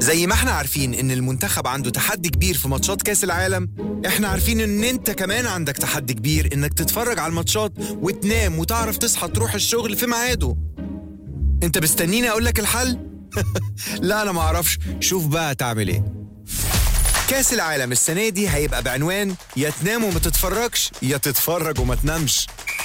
زي ما احنا عارفين ان المنتخب عنده تحدي كبير في ماتشات كاس العالم احنا عارفين ان انت كمان عندك تحدي كبير انك تتفرج على الماتشات وتنام وتعرف تصحى تروح الشغل في ميعاده انت مستنيني اقول لك الحل لا انا ما اعرفش شوف بقى تعمل ايه كاس العالم السنه دي هيبقى بعنوان يا تنام وما تتفرجش يا تتفرج وما تنامش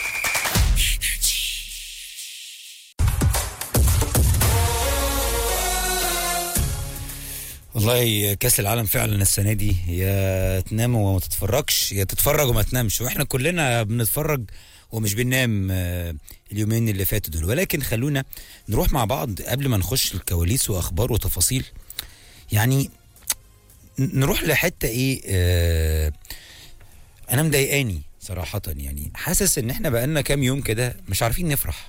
والله كاس العالم فعلا السنه دي يا تنام وما تتفرجش يا تتفرج وما تنامش واحنا كلنا بنتفرج ومش بننام آه، اليومين اللي فاتوا دول ولكن خلونا نروح مع بعض قبل ما نخش الكواليس واخبار وتفاصيل يعني ن- نروح لحته ايه آه انا مضايقاني صراحه يعني حاسس ان احنا بقالنا كام يوم كده مش عارفين نفرح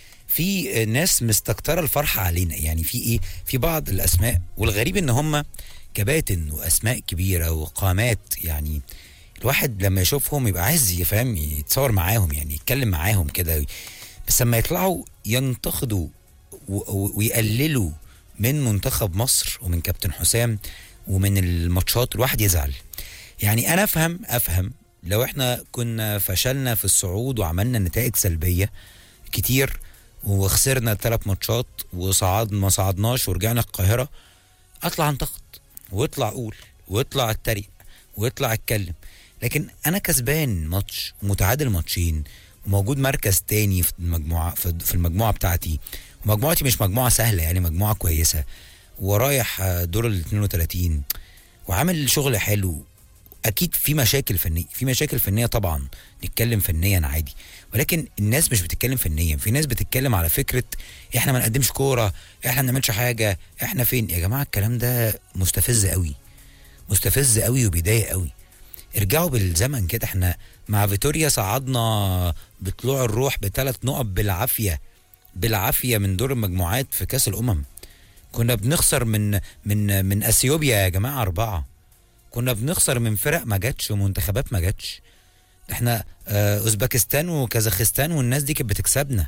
في ناس مستكتره الفرحه علينا يعني في ايه في بعض الاسماء والغريب ان هم كباتن واسماء كبيره وقامات يعني الواحد لما يشوفهم يبقى عايز يفهم يتصور معاهم يعني يتكلم معاهم كده بس لما يطلعوا ينتقدوا و- و- ويقللوا من منتخب مصر ومن كابتن حسام ومن الماتشات الواحد يزعل يعني انا افهم افهم لو احنا كنا فشلنا في الصعود وعملنا نتائج سلبيه كتير وخسرنا ثلاث ماتشات وصعد ما صعدناش ورجعنا القاهره اطلع انتقد واطلع اقول واطلع اتريق واطلع اتكلم لكن انا كسبان ماتش ومتعادل ماتشين وموجود مركز تاني في المجموعه في في المجموعه بتاعتي ومجموعتي مش مجموعه سهله يعني مجموعه كويسه ورايح آه، دور ال 32 وعامل شغل حلو اكيد في مشاكل فنيه في مشاكل فنيه طبعا نتكلم فنيا عادي ولكن الناس مش بتتكلم فنيا في ناس بتتكلم على فكره احنا ما نقدمش كوره احنا ما نعملش حاجه احنا فين يا جماعه الكلام ده مستفز قوي مستفز قوي وبيضايق قوي ارجعوا بالزمن كده احنا مع فيتوريا صعدنا بطلوع الروح بثلاث نقط بالعافيه بالعافيه من دور المجموعات في كاس الامم كنا بنخسر من من من اثيوبيا يا جماعه اربعه كنا بنخسر من فرق ما جاتش ومنتخبات ما جاتش احنا آه، اوزبكستان وكازاخستان والناس دي كانت بتكسبنا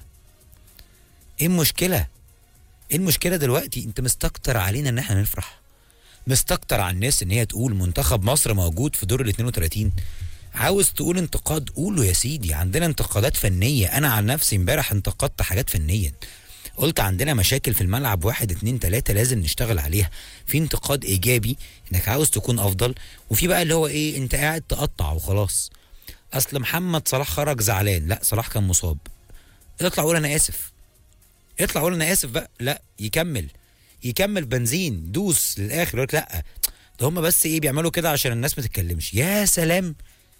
ايه المشكله ايه المشكله دلوقتي انت مستكتر علينا ان احنا نفرح مستكتر على الناس ان هي تقول منتخب مصر موجود في دور ال 32 عاوز تقول انتقاد قوله يا سيدي عندنا انتقادات فنيه انا عن نفسي امبارح انتقدت حاجات فنيا قلت عندنا مشاكل في الملعب واحد اتنين تلاتة لازم نشتغل عليها في انتقاد ايجابي انك عاوز تكون افضل وفي بقى اللي هو ايه انت قاعد تقطع وخلاص اصل محمد صلاح خرج زعلان لا صلاح كان مصاب اطلع قول انا اسف اطلع قول انا اسف بقى لا يكمل يكمل بنزين دوس للاخر يقول لك لا ده هم بس ايه بيعملوا كده عشان الناس ما تتكلمش يا سلام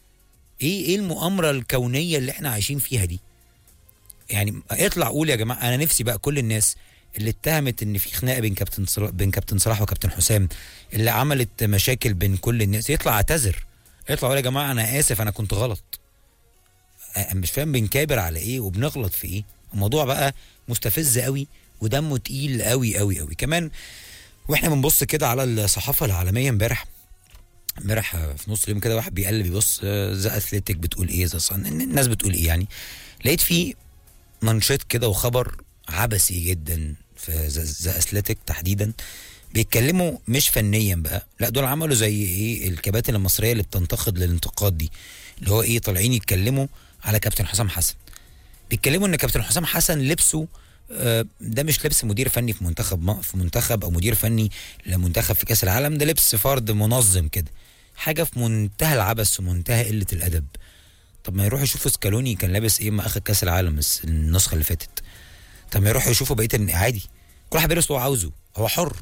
ايه ايه المؤامره الكونيه اللي احنا عايشين فيها دي يعني اطلع قول يا جماعه انا نفسي بقى كل الناس اللي اتهمت ان في خناقه بين كابتن صلاح بين كابتن صلاح وكابتن حسام اللي عملت مشاكل بين كل الناس يطلع اعتذر يطلع يقول يا جماعه انا اسف انا كنت غلط أنا مش فاهم بنكابر على ايه وبنغلط في ايه الموضوع بقى مستفز قوي ودمه تقيل قوي قوي قوي كمان واحنا بنبص كده على الصحافه العالميه امبارح امبارح في نص اليوم كده واحد بيقلب يبص ذا اثليتيك بتقول ايه ذا صن الناس بتقول ايه يعني لقيت في منشط كده وخبر عبثي جدا في ذا اثليتيك تحديدا بيتكلموا مش فنيا بقى لا دول عملوا زي ايه الكباتن المصريه اللي بتنتقد للانتقاد دي اللي هو ايه طالعين يتكلموا على كابتن حسام حسن بيتكلموا ان كابتن حسام حسن لبسه آه، ده مش لبس مدير فني في منتخب م- في منتخب او مدير فني لمنتخب في كاس العالم ده لبس فرد منظم كده حاجه في منتهى العبث ومنتهى قله الادب طب ما يروحوا يشوفوا سكالوني كان لابس ايه ما اخد كاس العالم الس- النسخه اللي فاتت طب ما يروحوا يشوفوا بقيه الن- عادي كل واحد بيلبس اللي هو عاوزه هو حر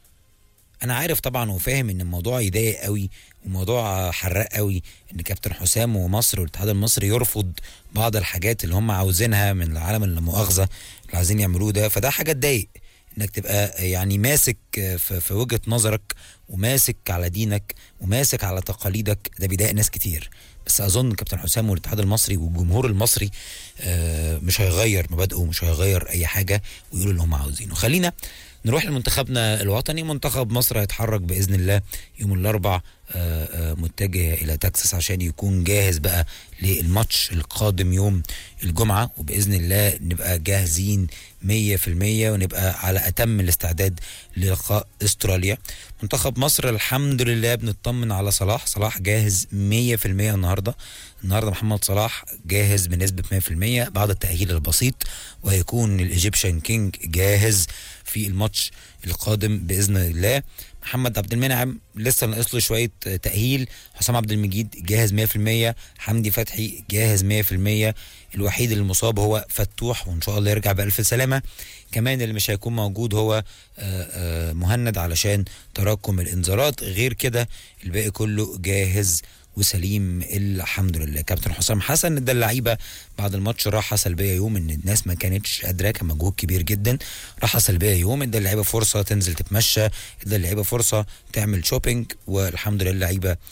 انا عارف طبعا وفاهم ان الموضوع يضايق قوي وموضوع حراق قوي ان كابتن حسام ومصر والاتحاد المصري يرفض بعض الحاجات اللي هم عاوزينها من العالم المؤاخذه اللي عايزين يعملوه ده فده حاجه تضايق انك تبقى يعني ماسك في, في وجهه نظرك وماسك على دينك وماسك على تقاليدك ده بيضايق ناس كتير بس اظن كابتن حسام والاتحاد المصري والجمهور المصري آه، مش هيغير مبادئه مش هيغير اي حاجه ويقولوا اللي هم عاوزينه خلينا نروح لمنتخبنا الوطني منتخب مصر هيتحرك باذن الله يوم الاربع آه، آه، متجه الى تكساس عشان يكون جاهز بقى للماتش القادم يوم الجمعه وباذن الله نبقى جاهزين 100% ونبقى على اتم الاستعداد للقاء استراليا منتخب مصر الحمد لله بنطمن على صلاح صلاح جاهز 100% النهارده النهارده محمد صلاح جاهز بنسبه 100% بعد التاهيل البسيط وهيكون الايجيبشن كينج جاهز في الماتش القادم باذن الله محمد عبد المنعم لسه ناقص له شويه تاهيل حسام عبد المجيد جاهز 100% حمدي فتحي جاهز 100% الوحيد المصاب هو فتوح وان شاء الله يرجع بالف سلامه كمان اللي مش هيكون موجود هو آه، آه، مهند علشان تراكم الانذارات غير كده الباقي كله جاهز وسليم الحمد لله كابتن حسام حسن ده اللعيبه بعد الماتش راحه سلبيه يوم ان الناس ما كانتش قادره كان مجهود كبير جدا راحه سلبيه يوم ادى اللعيبه فرصه تنزل تتمشى ادى اللعيبه فرصه تعمل شوبينج والحمد لله اللعيبه آه،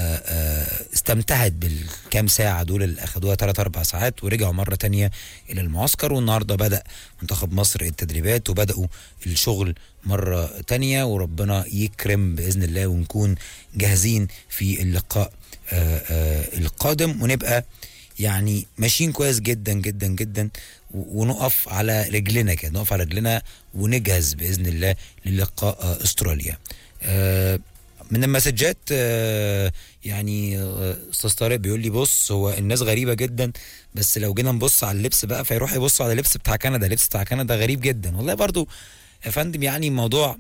آه، استمتعت بالكام ساعة دول اللي أخدوها 3 أربع ساعات ورجعوا مرة تانية إلى المعسكر والنهاردة بدأ منتخب مصر التدريبات وبدأوا الشغل مرة تانية وربنا يكرم بإذن الله ونكون جاهزين في اللقاء آه، آه، القادم ونبقى يعني ماشيين كويس جدا جدا جدا و- ونقف على رجلنا كده نقف على رجلنا ونجهز باذن الله للقاء آه، استراليا آه، من المسجات آه، يعني آه، استاذ طارق بيقول لي بص هو الناس غريبه جدا بس لو جينا نبص على اللبس بقى فيروح يبص على اللبس بتاع كندا اللبس بتاع كندا غريب جدا والله برضو يا فندم يعني الموضوع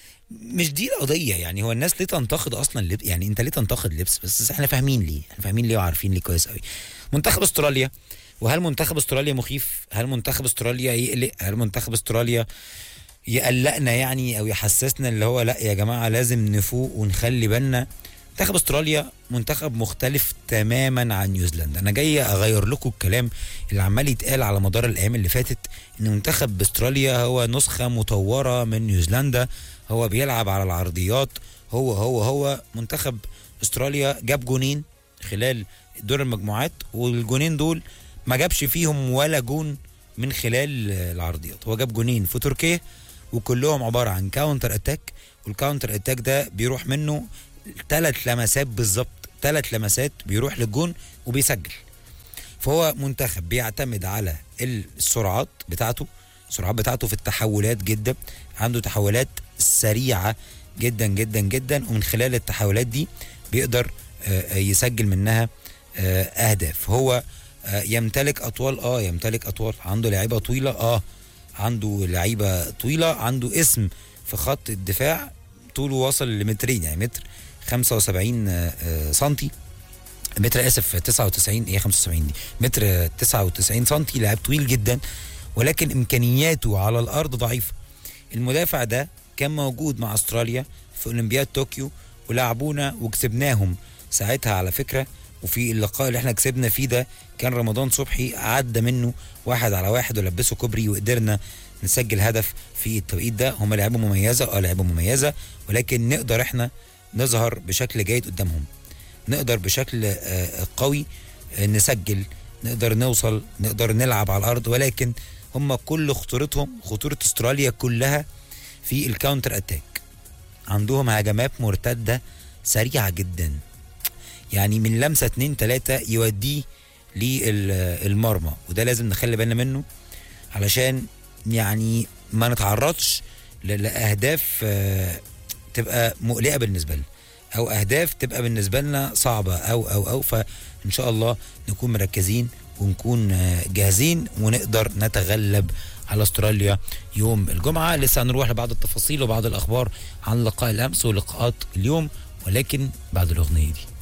مش دي القضيه يعني هو الناس ليه تنتقد اصلا لب... يعني انت ليه تنتقد لبس بس احنا فاهمين ليه احنا فاهمين ليه وعارفين ليه كويس قوي منتخب استراليا وهل منتخب استراليا مخيف هل منتخب استراليا يقلق هل منتخب استراليا يقلقنا يعني او يحسسنا اللي هو لا يا جماعه لازم نفوق ونخلي بالنا منتخب استراليا منتخب مختلف تماما عن نيوزيلندا انا جاي اغير لكم الكلام اللي عمال يتقال على مدار الايام اللي فاتت ان منتخب استراليا هو نسخه مطوره من نيوزيلندا هو بيلعب على العرضيات هو هو هو منتخب استراليا جاب جونين خلال دور المجموعات والجونين دول ما جابش فيهم ولا جون من خلال العرضيات هو جاب جونين في تركيا وكلهم عباره عن كاونتر اتاك والكاونتر اتاك ده بيروح منه ثلاث لمسات بالظبط ثلاث لمسات بيروح للجون وبيسجل فهو منتخب بيعتمد على السرعات بتاعته السرعات بتاعته في التحولات جدا عنده تحولات سريعه جدا جدا جدا ومن خلال التحولات دي بيقدر آه، آه، يسجل منها آه، اهداف هو آه، يمتلك اطوال اه يمتلك اطوال عنده لعيبه طويله اه عنده لعيبه طويله عنده اسم في خط الدفاع طوله وصل لمترين يعني متر 75 آه، آه، سنتي متر اسف 99 هي 75 دي متر آه، 99 سنتي لاعب طويل جدا ولكن امكانياته على الارض ضعيفه المدافع ده كان موجود مع استراليا في اولمبياد طوكيو ولعبونا وكسبناهم ساعتها على فكره وفي اللقاء اللي احنا كسبنا فيه ده كان رمضان صبحي عدى منه واحد على واحد ولبسه كوبري وقدرنا نسجل هدف في التوقيت ده هم لعيبه مميزه اه لعيبه مميزه ولكن نقدر احنا نظهر بشكل جيد قدامهم نقدر بشكل آه، قوي آه، نسجل نقدر نوصل نقدر نلعب على الارض ولكن هم كل خطورتهم خطوره استراليا كلها في الكاونتر اتاك عندهم هجمات مرتده سريعه جدا يعني من لمسه اتنين تلاته يوديه للمرمى وده لازم نخلي بالنا منه علشان يعني ما نتعرضش ل- لاهداف آه، تبقى مقلقه بالنسبه لنا او اهداف تبقى بالنسبه لنا صعبه او او او فان شاء الله نكون مركزين ونكون آه، جاهزين ونقدر نتغلب على استراليا يوم الجمعه لسه هنروح لبعض التفاصيل وبعض الاخبار عن لقاء الامس ولقاءات اليوم ولكن بعد الاغنيه دي